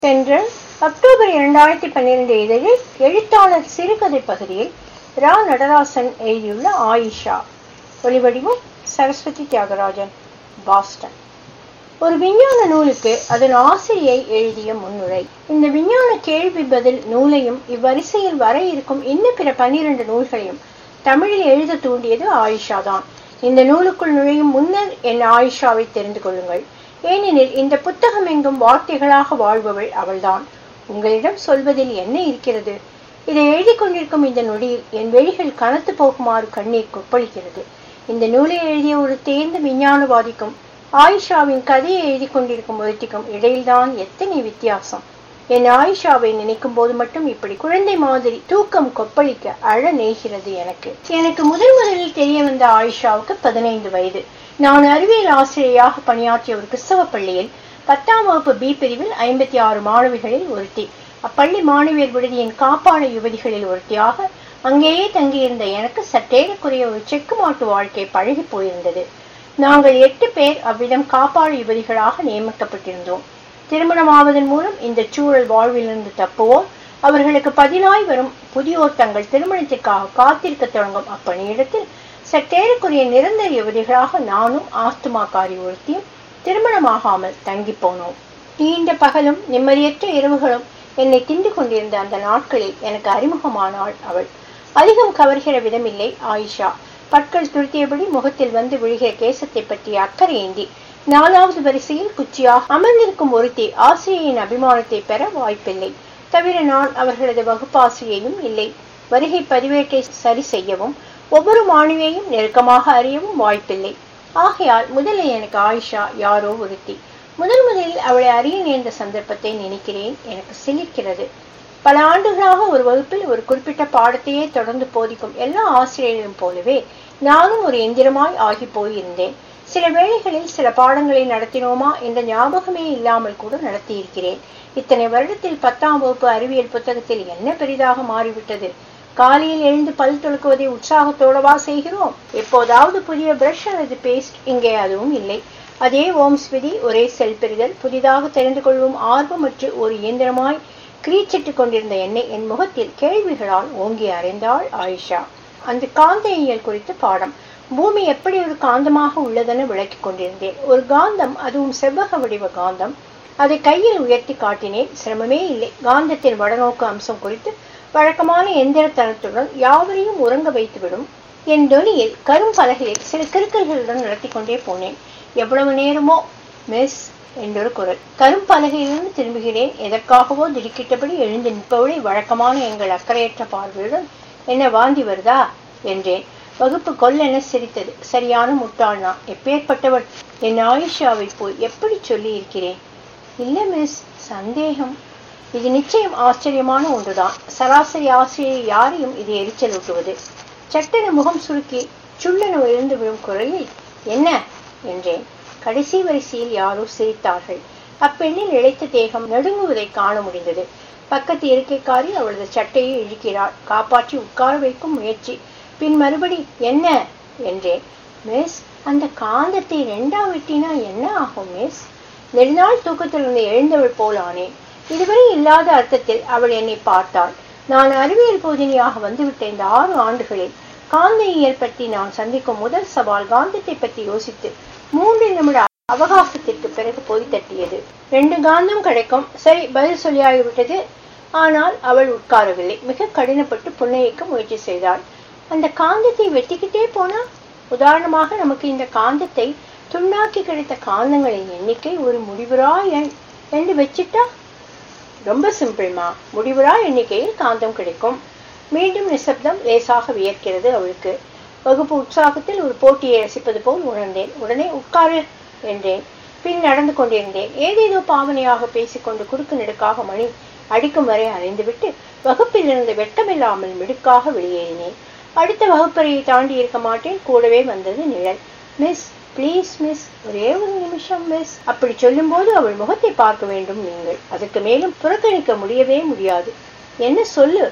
சென்ற அக்டோபர் இரண்டாயிரத்தி பன்னிரண்டு இதழில் எழுத்தாளர் சிறுகதை பகுதியில் ரா நடராசன் எழுதியுள்ள ஆயிஷா ஒலிவடிவம் சரஸ்வதி தியாகராஜன் பாஸ்டன் ஒரு விஞ்ஞான நூலுக்கு அதன் ஆசிரியை எழுதிய முன்னுரை இந்த விஞ்ஞான கேள்வி பதில் நூலையும் இவ்வரிசையில் வர இருக்கும் இன்னும் பிற பன்னிரண்டு நூல்களையும் தமிழில் எழுத தூண்டியது ஆயிஷா தான் இந்த நூலுக்குள் நுழையும் முன்னர் என் ஆயிஷாவை தெரிந்து கொள்ளுங்கள் ஏனெனில் இந்த புத்தகம் எங்கும் வார்த்தைகளாக வாழ்பவள் அவள்தான் உங்களிடம் சொல்வதில் என்ன இருக்கிறது இதை எழுதி கொண்டிருக்கும் இந்த நொடியில் என் வெளிகள் கனத்து போகுமாறு கண்ணீர் கொப்பளிக்கிறது இந்த நூலை எழுதிய ஒரு தேர்ந்த விஞ்ஞானவாதிக்கும் ஆயிஷாவின் கதையை எழுதி கொண்டிருக்கும் ஒருத்திக்கும் இடையில்தான் எத்தனை வித்தியாசம் என் ஆயிஷாவை நினைக்கும் போது மட்டும் இப்படி குழந்தை மாதிரி தூக்கம் கொப்பளிக்க அழ நெய்கிறது எனக்கு எனக்கு முதன் முதலில் தெரிய வந்த ஆயிஷாவுக்கு பதினைந்து வயது நான் அறிவியல் ஆசிரியையாக பணியாற்றிய ஒரு கிறிஸ்தவ பள்ளியில் பத்தாம் வகுப்பு பி பிரிவில் ஐம்பத்தி ஆறு மாணவிகளில் ஒருத்தி அப்பள்ளி மாணவியர் விடுதியின் காப்பாள யுவதிகளில் ஒருத்தியாக அங்கேயே தங்கியிருந்த எனக்கு சற்றேறக்குறைய ஒரு செக்கு மாட்டு வாழ்க்கை பழகி போயிருந்தது நாங்கள் எட்டு பேர் அவ்விதம் காப்பாள யுவதிகளாக நியமிக்கப்பட்டிருந்தோம் திருமணமாவதன் மூலம் இந்த சூழல் வாழ்விலிருந்து தப்புவோம் அவர்களுக்கு பதிலாய் வரும் புதியோர் தங்கள் திருமணத்திற்காக காத்திருக்க தொடங்கும் அப்பணியிடத்தில் சற்றேறக்குரிய நிரந்தர யுவதிகளாக நானும் ஆஸ்துமாக்காரி ஒருத்தியும் திருமணமாகாமல் தங்கி போனோம் நீண்ட பகலும் நிம்மதியற்ற இரவுகளும் என்னை திண்டு கொண்டிருந்த அந்த நாட்களில் எனக்கு அறிமுகமானாள் அவள் அதிகம் கவர்கிற விதமில்லை ஆயிஷா பற்கள் துருத்தியபடி முகத்தில் வந்து விழுகிற கேசத்தை பற்றிய அக்கறையின்றி நாலாவது வரிசையில் குச்சியாக அமர்ந்திருக்கும் ஒருத்தி ஆசிரியையின் அபிமானத்தை பெற வாய்ப்பில்லை தவிர நான் அவர்களது வகுப்பாசிரியையும் இல்லை வருகை பதிவேட்டை சரி செய்யவும் ஒவ்வொரு மாணவியையும் நெருக்கமாக அறியவும் வாய்ப்பில்லை ஆகையால் முதலில் எனக்கு ஆயிஷா யாரோ ஒருத்தி முதல் முதலில் அவளை அறிய நேர்ந்த சந்தர்ப்பத்தை நினைக்கிறேன் எனக்கு சிலிர்க்கிறது பல ஆண்டுகளாக ஒரு வகுப்பில் ஒரு குறிப்பிட்ட பாடத்தையே தொடர்ந்து போதிக்கும் எல்லா ஆசிரியர்களும் போலவே நானும் ஒரு எந்திரமாய் ஆகி போயிருந்தேன் சில வேளைகளில் சில பாடங்களை நடத்தினோமா என்ற ஞாபகமே இல்லாமல் கூட நடத்தியிருக்கிறேன் இத்தனை வருடத்தில் பத்தாம் வகுப்பு அறிவியல் புத்தகத்தில் என்ன பெரிதாக மாறிவிட்டது காலையில் எழுந்து பல் துளக்குவதை உற்சாகத்தோடவா செய்கிறோம் எப்போதாவது புதிய பிரஷ் அல்லது பேஸ்ட் இங்கே அதுவும் இல்லை அதே ஓம்ஸ் விதி ஒரே செல் பெறுதல் புதிதாக தெரிந்து கொள்ளும் ஆர்வமற்று ஒரு இயந்திரமாய் கிரீச்சிட்டு கொண்டிருந்த என்னை என் முகத்தில் கேள்விகளால் ஓங்கி அறைந்தாள் ஆயிஷா அந்த காந்த இயல் குறித்த பாடம் பூமி எப்படி ஒரு காந்தமாக உள்ளதென விளக்கி கொண்டிருந்தேன் ஒரு காந்தம் அதுவும் செவ்வக வடிவ காந்தம் அதை கையில் உயர்த்தி காட்டினேன் சிரமமே இல்லை காந்தத்தின் வடநோக்கு அம்சம் குறித்து வழக்கமான எந்திரத்தனத்துடன் யாவரையும் உறங்க வைத்துவிடும் என் தொனியில் கரும் பலகையில் சில கிறுக்கல்களுடன் நடத்தி கொண்டே போனேன் எவ்வளவு நேரமோ மிஸ் என்றொரு குரல் கரும் பலகையிலிருந்து திரும்புகிறேன் எதற்காகவோ திடுக்கிட்டபடி எழுந்து நிற்பவளை வழக்கமான எங்கள் அக்கறையற்ற பார்வையுடன் என்ன வாந்தி வருதா என்றேன் வகுப்பு கொல்லென சிரித்தது சரியான முட்டாள் நான் எப்பேற்பட்டவள் என் ஆயிஷாவை போய் எப்படி சொல்லி இருக்கிறேன் இல்ல மிஸ் சந்தேகம் இது நிச்சயம் ஆச்சரியமான ஒன்றுதான் சராசரி ஆசிரியர் யாரையும் இது எரிச்சல் ஊட்டுவது சட்டென முகம் சுருக்கி சுள்ளென எழுந்து விழும் குரலில் என்ன என்றேன் கடைசி வரிசையில் யாரோ சிரித்தார்கள் அப்பெண்ணின் இழைத்த தேகம் நடுங்குவதை காண முடிந்தது பக்கத்து இருக்கைக்காரி அவளது சட்டையை இழுக்கிறாள் காப்பாற்றி உட்கார வைக்கும் முயற்சி பின் மறுபடி என்ன என்றேன் மிஸ் அந்த காந்தத்தை ரெண்டா வெட்டினா என்ன ஆகும் மிஸ் நெடுநாள் தூக்கத்திலிருந்து எழுந்தவள் போல் ஆனேன் இதுவரை இல்லாத அர்த்தத்தில் அவள் என்னை பார்த்தாள் நான் அறிவியல் போதினியாக வந்துவிட்ட இந்த ஆறு ஆண்டுகளில் காந்த இயல் பற்றி நான் சந்திக்கும் முதல் சவால் காந்தத்தை பற்றி யோசித்து மூன்று நிமிட அவகாசத்திற்கு பிறகு போய் தட்டியது ரெண்டு காந்தம் கிடைக்கும் சரி பதில் சொல்லியாகிவிட்டது ஆனால் அவள் உட்காரவில்லை மிக கடினப்பட்டு புன்னகைக்க முயற்சி செய்தாள் அந்த காந்தத்தை வெட்டிக்கிட்டே போனா உதாரணமாக நமக்கு இந்த காந்தத்தை துண்ணாக்கி கிடைத்த காந்தங்களின் எண்ணிக்கை ஒரு முடிவுரா எண் என்று வச்சுட்டா ரொம்ப சிம்பிள்மா முடிவுரா எண்ணிக்கையில் காந்தம் கிடைக்கும் மீண்டும் நிசப்தம் லேசாக வியர்க்கிறது அவளுக்கு வகுப்பு உற்சாகத்தில் ஒரு போட்டியை ரசிப்பது போல் உணர்ந்தேன் உடனே உட்காரு என்றேன் பின் நடந்து கொண்டிருந்தேன் ஏதேதோ பாவனையாக பேசிக்கொண்டு குறுக்கு நெடுக்காக மணி அடிக்கும் வரை அலைந்துவிட்டு வகுப்பில் இருந்து வெட்டமில்லாமல் மிடுக்காக வெளியேறினேன் அடுத்த வகுப்பறையை தாண்டி இருக்க மாட்டேன் கூடவே வந்தது நிழல் மிஸ் ப்ளீஸ் மிஸ் ஒரே ஒரு நிமிஷம் மிஸ் அப்படி சொல்லும்போது அவள் முகத்தை பார்க்க வேண்டும் நீங்கள் அதற்கு மேலும் புறக்கணிக்க முடியவே முடியாது என்ன சொல்லு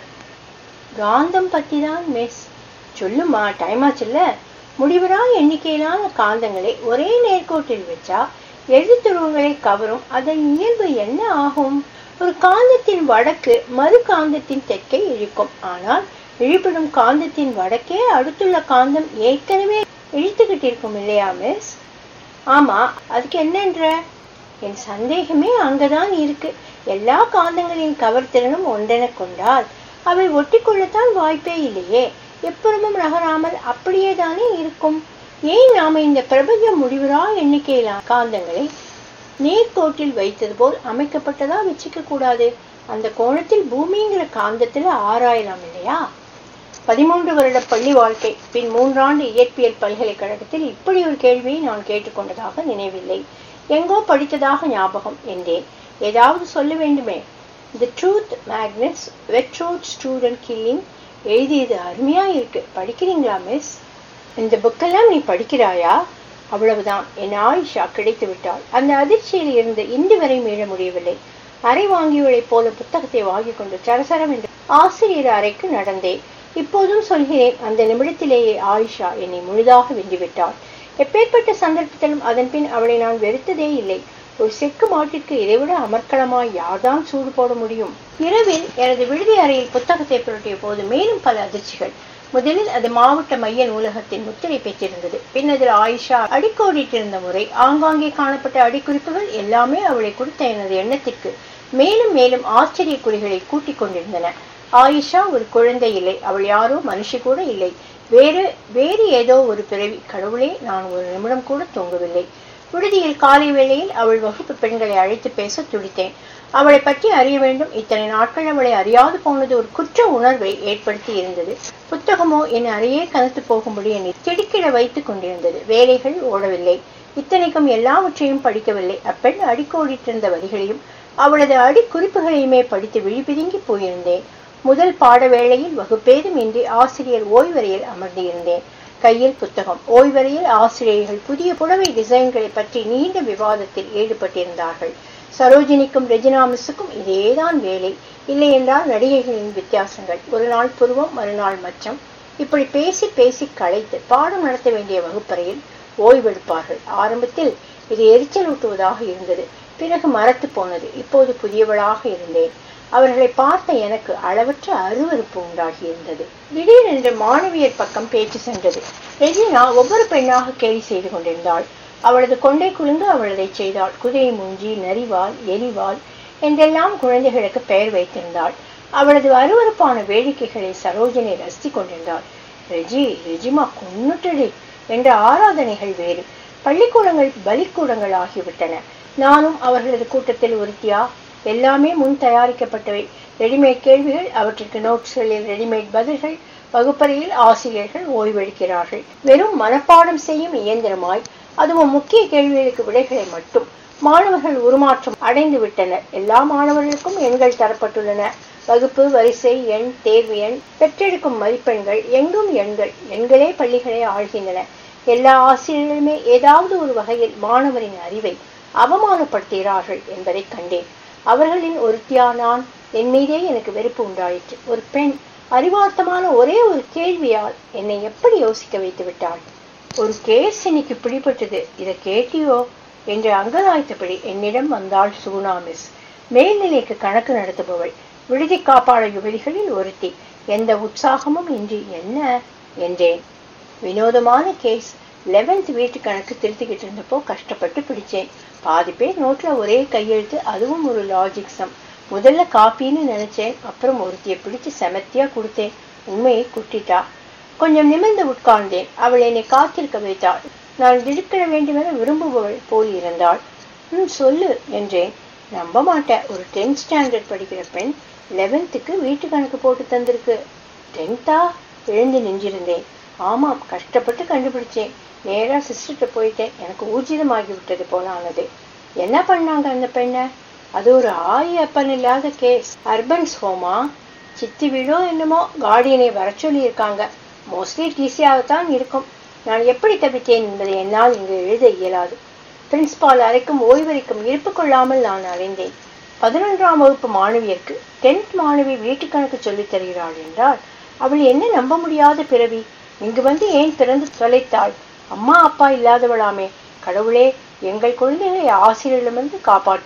காந்தம் பத்தி தான் மிஸ் சொல்லுமா டைம் ஆச்சுல்ல முடிவரா எண்ணிக்கையிலான காந்தங்களை ஒரே நேர்கோட்டில் வச்சா எழுத்துருவங்களை கவரும் அதன் இயல்பு என்ன ஆகும் ஒரு காந்தத்தின் வடக்கு மறு காந்தத்தின் தெற்கை இழுக்கும் ஆனால் இழுபடும் காந்தத்தின் வடக்கே அடுத்துள்ள காந்தம் ஏற்கனவே இழுத்துக்கிட்டு இருக்கும் இல்லையா மிஸ் ஆமா அதுக்கு என்னன்ற என் சந்தேகமே அங்கதான் இருக்கு எல்லா காந்தங்களின் கவர்திறனும் ஒன்றென கொண்டால் அவை ஒட்டிக்கொள்ளத்தான் வாய்ப்பே இல்லையே எப்பொழுதும் நகராமல் அப்படியே தானே இருக்கும் ஏன் நாம இந்த பிரபஞ்ச முடிவுறா எண்ணிக்கையிலான காந்தங்களை நேர்கோட்டில் வைத்தது போல் அமைக்கப்பட்டதா வச்சுக்க கூடாது அந்த கோணத்தில் பூமிங்கிற காந்தத்துல ஆராயலாம் இல்லையா பதிமூன்று வருட பள்ளி வாழ்க்கை பின் மூன்றாண்டு இயற்பியல் பல்கலைக்கழகத்தில் இப்படி ஒரு கேள்வியை நான் கேட்டுக்கொண்டதாக நினைவில்லை எங்கோ படித்ததாக ஞாபகம் என்றேன் ஏதாவது சொல்ல வேண்டுமே தி ட்ரூத் மேக்னஸ் வெட்ரோட் ஸ்டூடெண்ட் கில்லிங் எழுதியது அருமையா இருக்கு படிக்கிறீங்களா மிஸ் இந்த புக்கெல்லாம் நீ படிக்கிறாயா அவ்வளவுதான் என் ஆயிஷா கிடைத்து விட்டாள் அந்த அதிர்ச்சியில் இருந்து இன்று வரை மீள முடியவில்லை அறை வாங்கியவளைப் போல புத்தகத்தை வாங்கி கொண்டு சரசரம் என்று ஆசிரியர் அறைக்கு நடந்தேன் இப்போதும் சொல்கிறேன் அந்த நிமிடத்திலேயே ஆயிஷா என்னை முழுதாக வென்றுவிட்டாள் எப்பேற்பட்ட சந்தர்ப்பத்திலும் அதன் பின் அவளை நான் வெறுத்ததே இல்லை ஒரு செக்கு மாட்டிற்கு இதைவிட அமர்க்களமாய் யார்தான் சூடு போட முடியும் இரவில் எனது விடுதி அறையில் புத்தகத்தை புரட்டிய போது மேலும் பல அதிர்ச்சிகள் முதலில் அது மாவட்ட மைய நூலகத்தின் முத்திரை பெற்றிருந்தது பின் அதில் ஆயிஷா அடிக்கோடிட்டிருந்த முறை ஆங்காங்கே காணப்பட்ட அடிக்குறிப்புகள் எல்லாமே அவளை கொடுத்த எனது எண்ணத்திற்கு மேலும் மேலும் ஆச்சரிய குறிகளை கூட்டிக் கொண்டிருந்தன ஆயிஷா ஒரு குழந்தை இல்லை அவள் யாரோ மனுஷி கூட இல்லை வேறு வேறு ஏதோ ஒரு பிறவி கடவுளே நான் ஒரு நிமிடம் கூட தூங்கவில்லை விடுதியில் காலை வேளையில் அவள் வகுப்பு பெண்களை அழைத்து பேச துடித்தேன் அவளை பற்றி அறிய வேண்டும் இத்தனை நாட்கள் அவளை அறியாது போனது ஒரு குற்ற உணர்வை ஏற்படுத்தி இருந்தது புத்தகமோ என் அறையே கனத்து போகும்படி என்னை திடுக்கிட வைத்துக் கொண்டிருந்தது வேலைகள் ஓடவில்லை இத்தனைக்கும் எல்லாவற்றையும் படிக்கவில்லை அப்பெண் அடிக்கோடிட்டிருந்த வரிகளையும் அவளது அடிக்குறிப்புகளையுமே படித்து விழிபிதுங்கி போயிருந்தேன் முதல் பாட வேளையில் வகுப்பேதும் இன்றி ஆசிரியர் ஓய்வறையில் அமர்ந்திருந்தேன் கையில் புத்தகம் ஓய்வறையில் ஆசிரியர்கள் புதிய புடவை டிசைன்களை பற்றி நீண்ட விவாதத்தில் ஈடுபட்டிருந்தார்கள் சரோஜினிக்கும் ரெஜினா மிஸ்ஸுக்கும் இதேதான் வேலை இல்லை என்றால் நடிகைகளின் வித்தியாசங்கள் ஒரு நாள் புருவம் மறுநாள் மச்சம் இப்படி பேசி பேசி களைத்து பாடம் நடத்த வேண்டிய வகுப்பறையில் ஓய்வெடுப்பார்கள் ஆரம்பத்தில் இது எரிச்சல் ஊட்டுவதாக இருந்தது பிறகு மறத்து போனது இப்போது புதியவளாக இருந்தேன் அவர்களை பார்த்த எனக்கு அளவற்ற அருவருப்பு உண்டாகி இருந்தது திடீரென்று மாணவியர் பக்கம் பேச்சு சென்றது ரெஜினா ஒவ்வொரு பெண்ணாக கேலி செய்து கொண்டிருந்தாள் அவளது கொண்டை குலுந்து அவளதை செய்தாள் குதிரை மூஞ்சி நரிவால் எலிவால் என்றெல்லாம் குழந்தைகளுக்கு பெயர் வைத்திருந்தாள் அவளது அருவருப்பான வேடிக்கைகளை சரோஜனை ரசித்துக் கொண்டிருந்தாள் ரெஜி ரெஜிமா கொன்னுட்டடி என்ற ஆராதனைகள் வேறு பள்ளிக்கூடங்கள் பலிக்கூடங்கள் ஆகிவிட்டன நானும் அவர்களது கூட்டத்தில் ஒருத்தியா எல்லாமே முன் தயாரிக்கப்பட்டவை ரெடிமேட் கேள்விகள் அவற்றிற்கு நோட்ஸ்களில் ரெடிமேட் பதில்கள் வகுப்பறையில் ஆசிரியர்கள் ஓய்வெடுக்கிறார்கள் வெறும் மனப்பாடம் செய்யும் இயந்திரமாய் அதுவும் முக்கிய கேள்விகளுக்கு விடைகளை மட்டும் மாணவர்கள் உருமாற்றம் அடைந்து விட்டனர் எல்லா மாணவர்களுக்கும் எண்கள் தரப்பட்டுள்ளன வகுப்பு வரிசை எண் தேர்வு எண் பெற்றெடுக்கும் மதிப்பெண்கள் எங்கும் எண்கள் எண்களே பள்ளிகளை ஆழ்கின்றன எல்லா ஆசிரியர்களுமே ஏதாவது ஒரு வகையில் மாணவரின் அறிவை அவமானப்படுத்துகிறார்கள் என்பதை கண்டேன் அவர்களின் ஒருத்தியா நான் என் மீதே எனக்கு வெறுப்பு உண்டாயிற்று ஒரு பெண் அறிவார்த்தமான ஒரே ஒரு கேள்வியால் என்னை எப்படி யோசிக்க வைத்து விட்டாள் ஒரு கேஸ் இன்னைக்கு பிடிபட்டது இதை கேட்டியோ என்று அங்கலாய்த்தபடி என்னிடம் வந்தாள் சூனா மிஸ் மேல்நிலைக்கு கணக்கு நடத்துபவள் விடுதி காப்பாள யுவதிகளில் ஒருத்தி எந்த உற்சாகமும் இன்றி என்ன என்றேன் வினோதமான கேஸ் லெவன்த் வீட்டு கணக்கு திருத்திக்கிட்டு இருந்தப்போ கஷ்டப்பட்டு பிடிச்சேன் பாதி பேர் நோட்ல ஒரே கையெழுத்து அதுவும் ஒரு லாஜிக் சம் முதல்ல காப்பின்னு நினைச்சேன் அப்புறம் ஒருத்திய பிடிச்சு செமத்தியா கொடுத்தேன் உண்மையை குட்டிட்டா கொஞ்சம் நிமிர்ந்து உட்கார்ந்தேன் அவள் என்னை காத்திருக்க வைத்தாள் நான் திடுக்கிட வேண்டுமென விரும்புபவள் போல் இருந்தாள் ம் சொல்லு என்றேன் நம்ப மாட்டேன் ஒரு டென்த் ஸ்டாண்டர்ட் படிக்கிற பெண் லெவன்த்துக்கு வீட்டு கணக்கு போட்டு தந்திருக்கு டென்த்தா எழுந்து நின்றிருந்தேன் ஆமாம் கஷ்டப்பட்டு கண்டுபிடிச்சேன் நேரா சிஸ்டர்கிட்ட போயிட்டேன் எனக்கு ஊர்ஜிதமாகி விட்டது போல ஆனது என்ன பண்ணாங்க அந்த பெண்ணை அது ஒரு ஆயி அப்பன் இல்லாத கேஸ் அர்பன்ஸ் ஹோமா சித்தி வீடோ என்னமோ கார்டியனை வர சொல்லி இருக்காங்க மோஸ்ட்லி டிசியாகத்தான் இருக்கும் நான் எப்படி தப்பித்தேன் என்பதை என்னால் இங்கு எழுத இயலாது பிரின்சிபால் அறைக்கும் ஓய்வறைக்கும் இருப்பு கொள்ளாமல் நான் அறிந்தேன் பதினொன்றாம் வகுப்பு மாணவியருக்கு டென்த் மாணவி வீட்டு கணக்கு சொல்லித் தருகிறாள் என்றால் அவள் என்ன நம்ப முடியாத பிறவி இங்கு வந்து ஏன் பிறந்து தொலைத்தாள் அம்மா அப்பா இல்லாதவளாமே கடவுளே எங்கள் குழந்தைகளை ஆசிரியரிடமிருந்து காப்பாற்றும்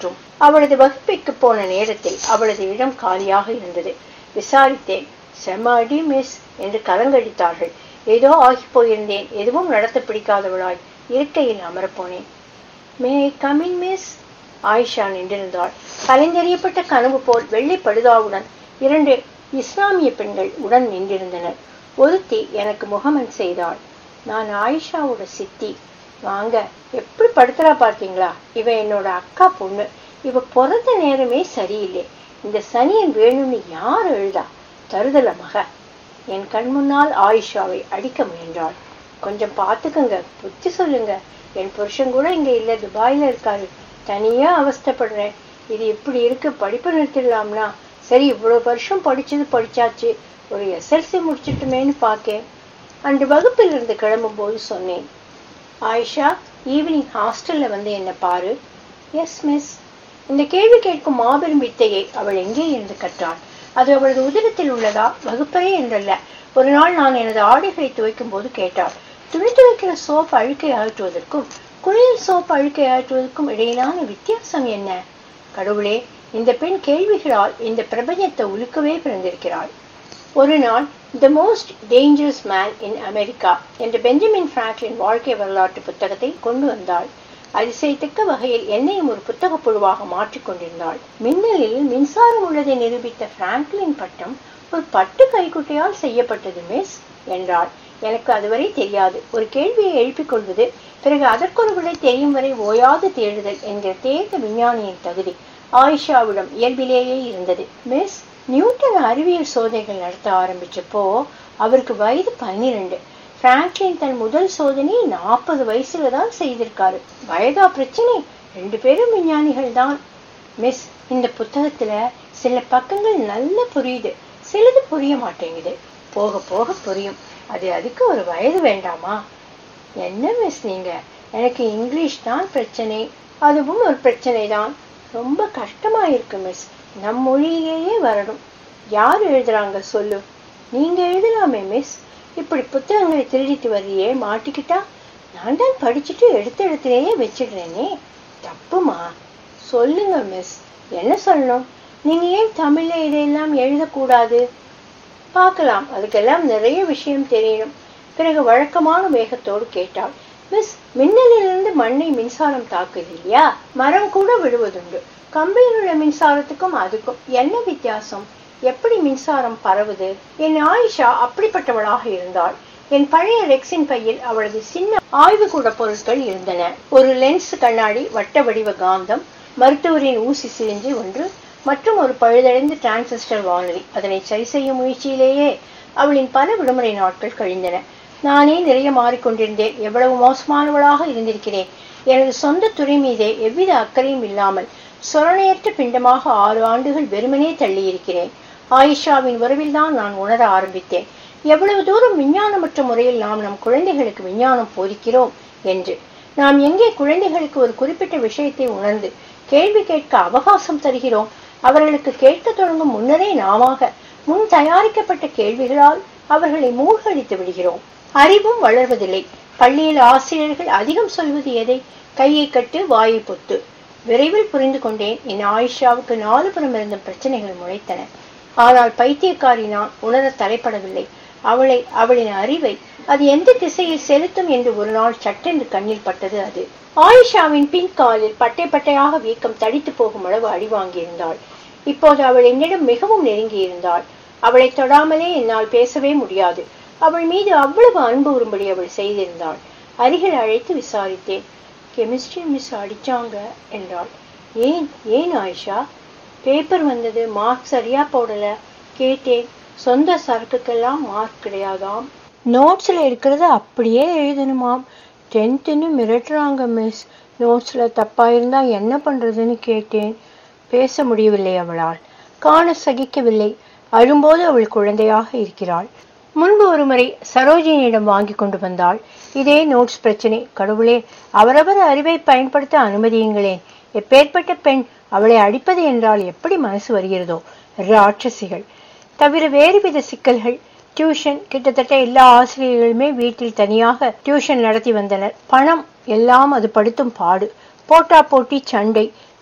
அவளது வகுப்பிற்கு போன நேரத்தில் அவளது இடம் காலியாக இருந்தது விசாரித்தேன் செம அடி மிஸ் என்று கலங்கடித்தார்கள் ஏதோ ஆகி போயிருந்தேன் எதுவும் நடத்த பிடிக்காதவளாய் இருக்கையில் அமரப்போனேன் மே கமின் மிஸ் ஆயிஷா நின்றிருந்தாள் கலைந்தெறியப்பட்ட கனவு போல் வெள்ளை படுதாவுடன் இரண்டு இஸ்லாமிய பெண்கள் உடன் நின்றிருந்தனர் ஒருத்தி எனக்கு முகமன் செய்தாள் நான் ஆயிஷாவோட சித்தி வாங்க எப்படி படுத்துறா பார்த்தீங்களா இவ என்னோட அக்கா பொண்ணு இவ பிறந்த நேரமே சரியில்லை இந்த சனியன் வேணும்னு யார் எழுதா தருதல மக என் கண் முன்னால் ஆயிஷாவை அடிக்க முயன்றாள் கொஞ்சம் பார்த்துக்கங்க புத்தி சொல்லுங்க என் புருஷன் கூட இங்க இல்ல துபாயில இருக்காரு தனியா அவஸ்தைப்படுறேன் இது இப்படி இருக்கு படிப்பு நிறுத்திடலாம்னா சரி இவ்வளவு வருஷம் படிச்சது படிச்சாச்சு ஒரு எஸ்எல்சி முடிச்சிட்டுமேன்னு பார்க்கேன் அன்று வகுப்பில் இருந்து கிளம்பும் போது சொன்னேன் ஆயிஷா ஈவினிங் ஹாஸ்டல்ல வந்து என்ன பாரு எஸ் மிஸ் இந்த கேள்வி கேட்கும் மாபெரும் வித்தையை அவள் எங்கே இருந்து கற்றாள் அது அவளது உதிரத்தில் உள்ளதா வகுப்பறை என்றல்ல ஒரு நாள் நான் எனது ஆடைகளை துவைக்கும் போது கேட்டாள் துணி துவைக்கிற சோப் அழுக்கை அகற்றுவதற்கும் குளியல் சோப் அழுக்கை அகற்றுவதற்கும் இடையிலான வித்தியாசம் என்ன கடவுளே இந்த பெண் கேள்விகளால் இந்த பிரபஞ்சத்தை உலுக்கவே பிறந்திருக்கிறாள் ஒரு நாள் the most dangerous man in America என்ற பெஞ்சமின் பிராங்க்லின் வாழ்க்கை வரலாற்று புத்தகத்தை கொண்டு வந்தாள் அதிசயத்தக்க வகையில் என்னையும் ஒரு புத்தக புழுவாக மாற்றிக்கொண்டிருந்தாள் மின்னலில் மின்சாரம் உள்ளதை நிரூபித்த பிராங்க்லின் பட்டம் ஒரு பட்டு கைக்குட்டையால் செய்யப்பட்டது மிஸ் என்றாள் எனக்கு அதுவரை தெரியாது ஒரு கேள்வியை எழுப்பிக் கொள்வது பிறகு அதற்கொரு விடை தெரியும் வரை ஓயாது தேடுதல் என்கிற தேர்ந்த விஞ்ஞானியின் தகுதி ஆயிஷாவிடம் இயல்பிலேயே இருந்தது மிஸ் நியூட்டன் அறிவியல் சோதனைகள் நடத்த ஆரம்பிச்சப்போ அவருக்கு வயது பன்னிரண்டு பிராங்க்லின் தன் முதல் சோதனை நாற்பது வயசுல தான் செய்திருக்காரு வயதா பிரச்சனை ரெண்டு பேரும் விஞ்ஞானிகள் தான் மிஸ் இந்த புத்தகத்துல சில பக்கங்கள் நல்ல புரியுது சிலது புரிய மாட்டேங்குது போக போக புரியும் அது அதுக்கு ஒரு வயது வேண்டாமா என்ன மிஸ் நீங்க எனக்கு இங்கிலீஷ் தான் பிரச்சனை அதுவும் ஒரு பிரச்சனை தான் ரொம்ப கஷ்டமா இருக்கு மிஸ் நம் மொழியிலேயே வரணும் யார் எழுதுறாங்க சொல்லு நீங்க எழுதலாமே மிஸ் இப்படி புத்தகங்களை திருடிட்டு வர்றியே மாட்டிக்கிட்டா நான் தான் படிச்சுட்டு எடுத்த இடத்துலயே வச்சிடுறேனே தப்புமா சொல்லுங்க மிஸ் என்ன சொல்லணும் நீங்க ஏன் தமிழ்ல இதையெல்லாம் எழுதக்கூடாது பார்க்கலாம் அதுக்கெல்லாம் நிறைய விஷயம் தெரியணும் பிறகு வழக்கமான வேகத்தோடு கேட்டாள் மிஸ் மின்னலிலிருந்து மண்ணை மின்சாரம் தாக்குது இல்லையா மரம் கூட விழுவதுண்டு கம்பியில் உள்ள மின்சாரத்துக்கும் அதுக்கும் என்ன வித்தியாசம் எப்படி மின்சாரம் பரவுது என் ஆயிஷா அப்படிப்பட்டவளாக இருந்தாள் என் பழைய ரெக்ஸின் பையில் அவளது சின்ன ஆய்வுக்கூட பொருட்கள் இருந்தன ஒரு லென்ஸ் கண்ணாடி வட்ட வடிவ காந்தம் மருத்துவரின் ஊசி சிரிஞ்சு ஒன்று மற்றும் ஒரு பழுதடைந்த டிரான்சிஸ்டர் வானொலி அதனை சரி செய்யும் முயற்சியிலேயே அவளின் பல விடுமுறை நாட்கள் கழிந்தன நானே நிறைய மாறிக்கொண்டிருந்தேன் எவ்வளவு மோசமானவளாக இருந்திருக்கிறேன் எனது சொந்த துறை மீதே எவ்வித அக்கறையும் இல்லாமல் சொரணையற்ற பிண்டமாக ஆறு ஆண்டுகள் வெறுமனே தள்ளியிருக்கிறேன் ஆயிஷாவின் உறவில்தான் நான் உணர ஆரம்பித்தேன் எவ்வளவு தூரம் விஞ்ஞானமற்ற முறையில் நாம் நம் குழந்தைகளுக்கு விஞ்ஞானம் போதிக்கிறோம் என்று நாம் எங்கே குழந்தைகளுக்கு ஒரு குறிப்பிட்ட விஷயத்தை உணர்ந்து கேள்வி கேட்க அவகாசம் தருகிறோம் அவர்களுக்கு கேட்க தொடங்கும் முன்னரே நாமாக முன் தயாரிக்கப்பட்ட கேள்விகளால் அவர்களை மூழ்கடித்து விடுகிறோம் அறிவும் வளர்வதில்லை பள்ளியில் ஆசிரியர்கள் அதிகம் சொல்வது எதை கையை கட்டு வாயை பொத்து விரைவில் புரிந்து கொண்டேன் என் ஆயிஷாவுக்கு நாலு புறம் இருந்த பிரச்சனைகள் முளைத்தன ஆனால் பைத்தியக்காரி நான் உணர தலைப்படவில்லை அவளை அவளின் அறிவை அது எந்த திசையில் செலுத்தும் என்று ஒரு நாள் சட்டென்று கண்ணில் பட்டது அது ஆயிஷாவின் பின் காலில் பட்டை பட்டையாக வீக்கம் தடித்து போகும் அளவு அடி வாங்கியிருந்தாள் இப்போது அவள் என்னிடம் மிகவும் நெருங்கி இருந்தாள் அவளை தொடாமலே என்னால் பேசவே முடியாது அவள் மீது அவ்வளவு அன்பு வரும்படி அவள் செய்திருந்தாள் அருகில் அழைத்து விசாரித்தேன் கெமிஸ்ட்ரி மிஸ் அடிச்சாங்க என்றாள் ஏன் ஏன் ஆயிஷா பேப்பர் வந்தது மார்க் சரியா போடல கேட்டேன் சொந்த சரக்குக்கெல்லாம் மார்க் கிடையாதாம் நோட்ஸ்ல இருக்கிறத அப்படியே எழுதணுமாம் டென்த்துன்னு மிரட்டுறாங்க மிஸ் நோட்ஸ்ல தப்பா இருந்தா என்ன பண்றதுன்னு கேட்டேன் பேச முடியவில்லை அவளால் காண சகிக்கவில்லை அழும்போது அவள் குழந்தையாக இருக்கிறாள் முன்பு ஒருமுறை சரோஜினியிடம் வாங்கி கொண்டு வந்தாள் இதே நோட்ஸ் பிரச்சனை கடவுளே அவரவர் அறிவை பயன்படுத்த அனுமதியுங்களேன் எப்பேற்பட்ட பெண் அவளை அடிப்பது என்றால் எப்படி மனசு வருகிறதோ ராட்சசிகள் தவிர வேறுவித சிக்கல்கள் டியூஷன் கிட்டத்தட்ட எல்லா ஆசிரியர்களுமே வீட்டில் தனியாக டியூஷன் நடத்தி வந்தனர் பணம் எல்லாம் அது படுத்தும் பாடு போட்டா போட்டி சண்டை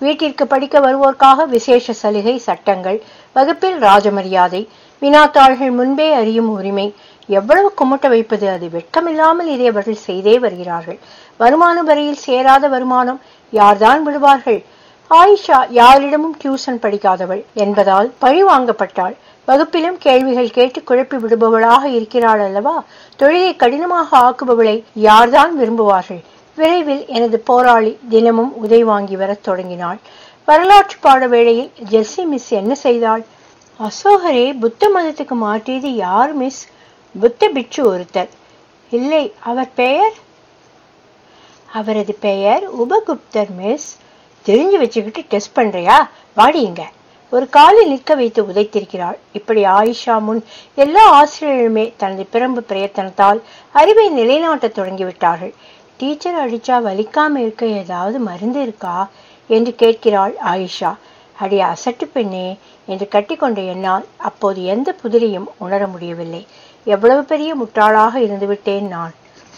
வீட்டிற்கு படிக்க வருவோர்க்காக விசேஷ சலுகை சட்டங்கள் வகுப்பில் ராஜமரியாதை வினாத்தாள்கள் முன்பே அறியும் உரிமை எவ்வளவு குமட்ட வைப்பது அது வெட்கமில்லாமல் இதை அவர்கள் செய்தே வருகிறார்கள் வருமான வரியில் சேராத வருமானம் யார்தான் விடுவார்கள் ஆயிஷா யாரிடமும் டியூஷன் படிக்காதவள் என்பதால் பழி வாங்கப்பட்டாள் வகுப்பிலும் கேள்விகள் கேட்டு குழப்பி விடுபவளாக இருக்கிறாள் அல்லவா தொழிலை கடினமாக ஆக்குபவளை யார்தான் விரும்புவார்கள் விரைவில் எனது போராளி தினமும் உதை வாங்கி வரத் தொடங்கினாள் வரலாற்று பாட வேளையில் ஜெஸ்ஸி மிஸ் என்ன செய்தாள் அசோகரே புத்த மதத்துக்கு மாற்றியது யார் மிஸ் புத்த பிட்சு ஒருத்தர் இல்லை அவர் பெயர் அவரது பெயர் உபகுப்தர் மிஸ் தெரிஞ்சு வச்சுக்கிட்டு டெஸ்ட் பண்றியா வாடிங்க ஒரு காலில் நிற்க வைத்து உதைத்திருக்கிறாள் இப்படி ஆயிஷா முன் எல்லா ஆசிரியர்களுமே தனது பிரம்பு பிரயத்தனத்தால் அறிவை நிலைநாட்டத் தொடங்கிவிட்டார்கள் டீச்சர் அடிச்சா வலிக்காம இருக்க ஏதாவது மருந்து இருக்கா என்று கேட்கிறாள் ஆயிஷா அடி அசட்டு பெண்ணே என்று கட்டிக்கொண்ட என்னால் அப்போது எந்த புதிரையும் உணர முடியவில்லை எவ்வளவு பெரிய முட்டாளாக இருந்துவிட்டேன் நான்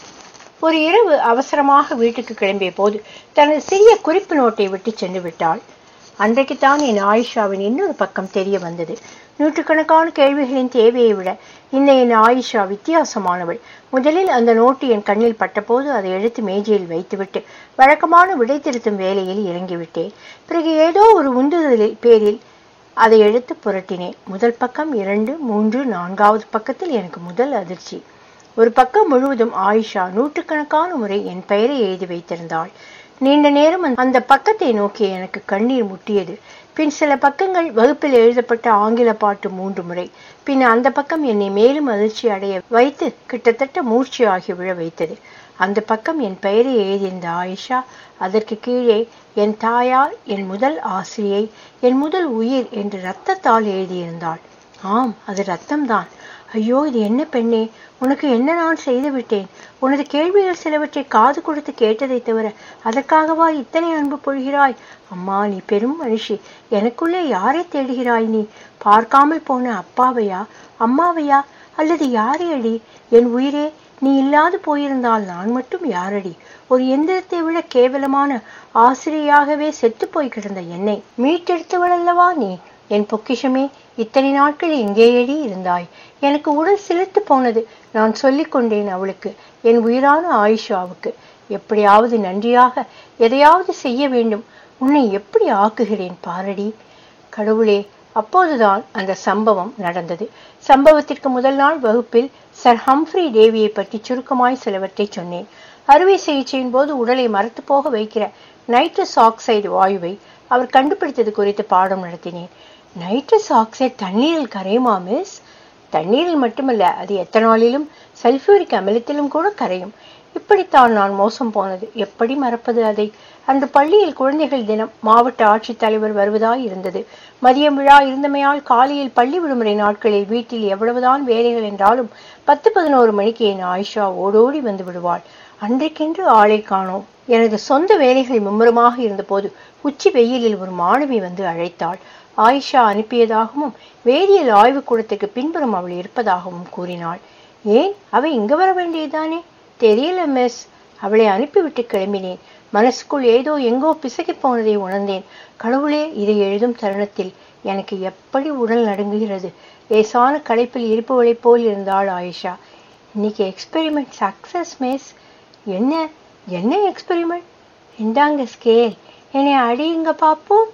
ஒரு இரவு அவசரமாக வீட்டுக்கு கிளம்பிய போது தனது சிறிய குறிப்பு நோட்டை விட்டு சென்று விட்டாள் அன்றைக்குத்தான் என் ஆயிஷாவின் இன்னொரு பக்கம் தெரிய வந்தது நூற்றுக்கணக்கான கேள்விகளின் தேவையை விட இந்த என் ஆயிஷா வித்தியாசமானவள் முதலில் அந்த நோட்டு என் கண்ணில் பட்டபோது அதை எடுத்து மேஜையில் வைத்துவிட்டு வழக்கமான விடை திருத்தும் வேலையில் இறங்கிவிட்டேன் பிறகு ஏதோ ஒரு உந்துதலில் பேரில் அதை எடுத்து புரட்டினேன் முதல் பக்கம் இரண்டு மூன்று நான்காவது பக்கத்தில் எனக்கு முதல் அதிர்ச்சி ஒரு பக்கம் முழுவதும் ஆயிஷா நூற்றுக்கணக்கான முறை என் பெயரை எழுதி வைத்திருந்தாள் நீண்ட நேரம் அந்த பக்கத்தை நோக்கி எனக்கு கண்ணீர் முட்டியது பின் சில பக்கங்கள் வகுப்பில் எழுதப்பட்ட ஆங்கில பாட்டு மூன்று முறை பின் அந்த பக்கம் என்னை மேலும் அதிர்ச்சி அடைய வைத்து கிட்டத்தட்ட மூர்ச்சியாகி விழ வைத்தது அந்த பக்கம் என் பெயரை எழுதியிருந்த ஆயிஷா அதற்கு கீழே என் தாயார் என் முதல் ஆசிரியை என் முதல் உயிர் என்று ரத்தத்தால் எழுதியிருந்தாள் ஆம் அது ரத்தம்தான் ஐயோ இது என்ன பெண்ணே உனக்கு என்ன நான் செய்து விட்டேன் உனது கேள்விகள் சிலவற்றை காது கொடுத்து கேட்டதை தவிர அதற்காகவா இத்தனை அன்பு பொழிகிறாய் அம்மா நீ பெரும் மனுஷி எனக்குள்ளே யாரை தேடுகிறாய் நீ பார்க்காமல் போன அப்பாவையா அம்மாவையா அல்லது யாரை அடி என் உயிரே நீ இல்லாது போயிருந்தால் நான் மட்டும் யாரடி ஒரு எந்திரத்தை விட கேவலமான ஆசிரியையாகவே செத்து போய் கிடந்த என்னை மீட்டெடுத்தவள் அல்லவா நீ என் பொக்கிஷமே இத்தனை நாட்கள் எங்கேயடி இருந்தாய் எனக்கு உடல் சிலிர்த்து போனது நான் சொல்லிக் கொண்டேன் அவளுக்கு என் உயிரான ஆயிஷாவுக்கு எப்படியாவது நன்றியாக எதையாவது செய்ய வேண்டும் உன்னை எப்படி ஆக்குகிறேன் பாரடி கடவுளே அப்போதுதான் அந்த சம்பவம் நடந்தது சம்பவத்திற்கு முதல் நாள் வகுப்பில் சர் ஹம்ஃப்ரி டேவியை பற்றி சுருக்கமாய் சிலவற்றை சொன்னேன் அறுவை சிகிச்சையின் போது உடலை மரத்து போக வைக்கிற நைட்ரஸ் ஆக்சைடு வாயுவை அவர் கண்டுபிடித்தது குறித்து பாடம் நடத்தினேன் நைட்ரஸ் ஆக்சைடு தண்ணீரில் கரையுமா மிஸ் தண்ணீரில் மட்டுமல்ல அது எத்தனாலிலும் சல்ஃபியூரிக் அமிலத்திலும் கூட கரையும் இப்படித்தான் நான் மோசம் போனது எப்படி மறப்பது அதை அன்று பள்ளியில் குழந்தைகள் தினம் மாவட்ட ஆட்சித்தலைவர் வருவதாய் இருந்தது மதியம் விழா இருந்தமையால் காலையில் பள்ளி விடுமுறை நாட்களில் வீட்டில் எவ்வளவுதான் வேலைகள் என்றாலும் பத்து பதினோரு மணிக்கு என் ஆயிஷா ஓடோடி வந்து விடுவாள் அன்றைக்கென்று ஆளை காணோம் எனது சொந்த வேலைகள் மும்முரமாக இருந்தபோது உச்சி வெயிலில் ஒரு மாணவி வந்து அழைத்தாள் ஆயிஷா அனுப்பியதாகவும் வேதியியல் ஆய்வுக்கூடத்துக்கு பின்புறம் அவள் இருப்பதாகவும் கூறினாள் ஏன் அவ இங்க வர வேண்டியதானே தெரியல மிஸ் அவளை அனுப்பிவிட்டு கிளம்பினேன் மனசுக்குள் ஏதோ எங்கோ பிசகி போனதை உணர்ந்தேன் கடவுளே இதை எழுதும் தருணத்தில் எனக்கு எப்படி உடல் நடுங்குகிறது லேசான களைப்பில் இருப்பவளைப் போல் இருந்தாள் ஆயிஷா இன்னைக்கு எக்ஸ்பெரிமெண்ட் சக்சஸ் மிஸ் என்ன என்ன எக்ஸ்பெரிமெண்ட் இந்தாங்க ஸ்கேல் என்னை அடியுங்க பாப்போம்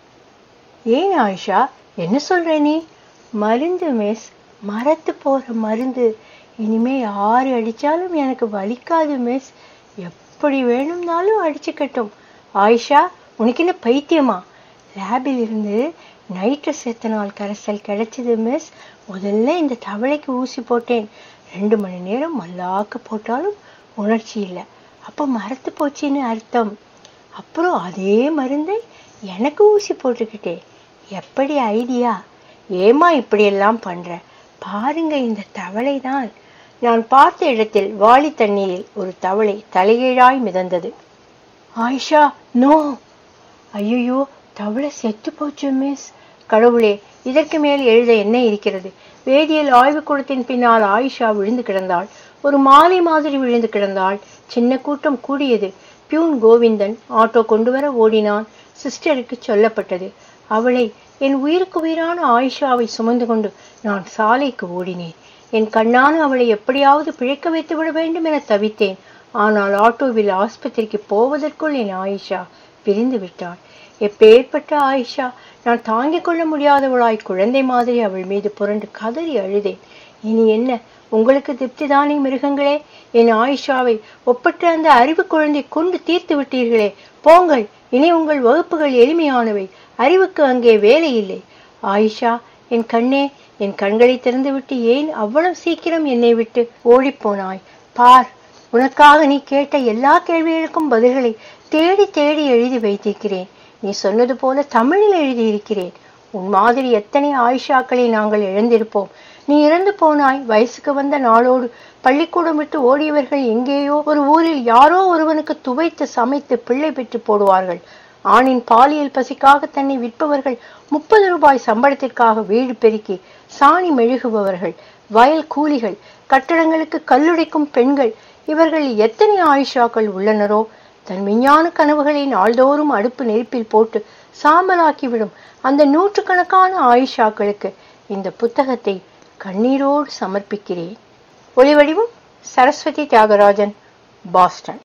ஏன் ஆயிஷா என்ன சொல்ற நீ மருந்து மிஸ் மரத்து போற மருந்து இனிமே யாரு அடிச்சாலும் எனக்கு வலிக்காது மிஸ் எப்படி வேணும்னாலும் அடிச்சுக்கட்டும் ஆயிஷா உனக்கு என்ன பைத்தியமா லேபில் இருந்து நைட்ரஸ் எத்தனால் கரைசல் கிடைச்சது மிஸ் முதல்ல இந்த தவளைக்கு ஊசி போட்டேன் ரெண்டு மணி நேரம் மல்லாக்க போட்டாலும் உணர்ச்சி இல்லை அப்போ மரத்து போச்சுன்னு அர்த்தம் அப்புறம் அதே மருந்தை எனக்கு ஊசி போட்டுக்கிட்டேன் எப்படி ஐடியா ஏமா இப்படியெல்லாம் பண்ற பாருங்க இந்த தவளை தான் நான் பார்த்த இடத்தில் வாளி தண்ணீரில் ஒரு தவளை தலைகீழாய் மிதந்தது ஆயிஷா நோ ஐயோ தவளை செத்து போச்சு மிஸ் கடவுளே இதற்கு மேல் எழுத என்ன இருக்கிறது வேதியியல் ஆய்வுக்கூடத்தின் பின்னால் ஆயிஷா விழுந்து கிடந்தாள் ஒரு மாலை மாதிரி விழுந்து கிடந்தாள் சின்ன கூட்டம் கூடியது பியூன் கோவிந்தன் ஆட்டோ கொண்டு வர ஓடினான் சிஸ்டருக்கு சொல்லப்பட்டது அவளை என் உயிருக்கு உயிரான ஆயிஷாவை சுமந்து கொண்டு நான் சாலைக்கு ஓடினேன் என் கண்ணான அவளை எப்படியாவது பிழைக்க வைத்து விட வேண்டும் என தவித்தேன் ஆனால் ஆட்டோவில் ஆஸ்பத்திரிக்கு போவதற்குள் என் ஆயிஷா பிரிந்து விட்டாள் எப்பேற்பட்ட ஆயிஷா நான் தாங்கிக் கொள்ள முடியாதவளாய் குழந்தை மாதிரி அவள் மீது புரண்டு கதறி அழுதேன் இனி என்ன உங்களுக்கு திருப்திதானே மிருகங்களே என் ஆயிஷாவை ஒப்பற்ற அந்த அறிவு குழந்தை கொண்டு தீர்த்து விட்டீர்களே போங்கள் இனி உங்கள் வகுப்புகள் எளிமையானவை அறிவுக்கு அங்கே வேலை இல்லை ஆயிஷா என் கண்ணே என் கண்களை திறந்துவிட்டு ஏன் அவ்வளவு சீக்கிரம் என்னை விட்டு ஓடிப்போனாய் பார் உனக்காக நீ கேட்ட எல்லா கேள்விகளுக்கும் பதில்களை தேடி தேடி எழுதி வைத்திருக்கிறேன் நீ சொன்னது போல தமிழில் எழுதியிருக்கிறேன் உன் மாதிரி எத்தனை ஆயிஷாக்களை நாங்கள் இழந்திருப்போம் நீ இறந்து போனாய் வயசுக்கு வந்த நாளோடு பள்ளிக்கூடம் விட்டு ஓடியவர்கள் எங்கேயோ ஒரு ஊரில் யாரோ ஒருவனுக்கு துவைத்து சமைத்து பிள்ளை பெற்று போடுவார்கள் ஆணின் பாலியல் பசிக்காக தன்னை விற்பவர்கள் முப்பது ரூபாய் சம்பளத்திற்காக வீடு பெருக்கி சாணி மெழுகுபவர்கள் வயல் கூலிகள் கட்டடங்களுக்கு கல்லுடைக்கும் பெண்கள் இவர்கள் எத்தனை ஆயிஷாக்கள் உள்ளனரோ தன் விஞ்ஞான கனவுகளை நாள்தோறும் அடுப்பு நெருப்பில் போட்டு சாம்பலாக்கிவிடும் அந்த நூற்றுக்கணக்கான ஆயிஷாக்களுக்கு இந்த புத்தகத்தை கண்ணீரோடு சமர்ப்பிக்கிறேன் ஒளிவடிவும் சரஸ்வதி தியாகராஜன் பாஸ்டன்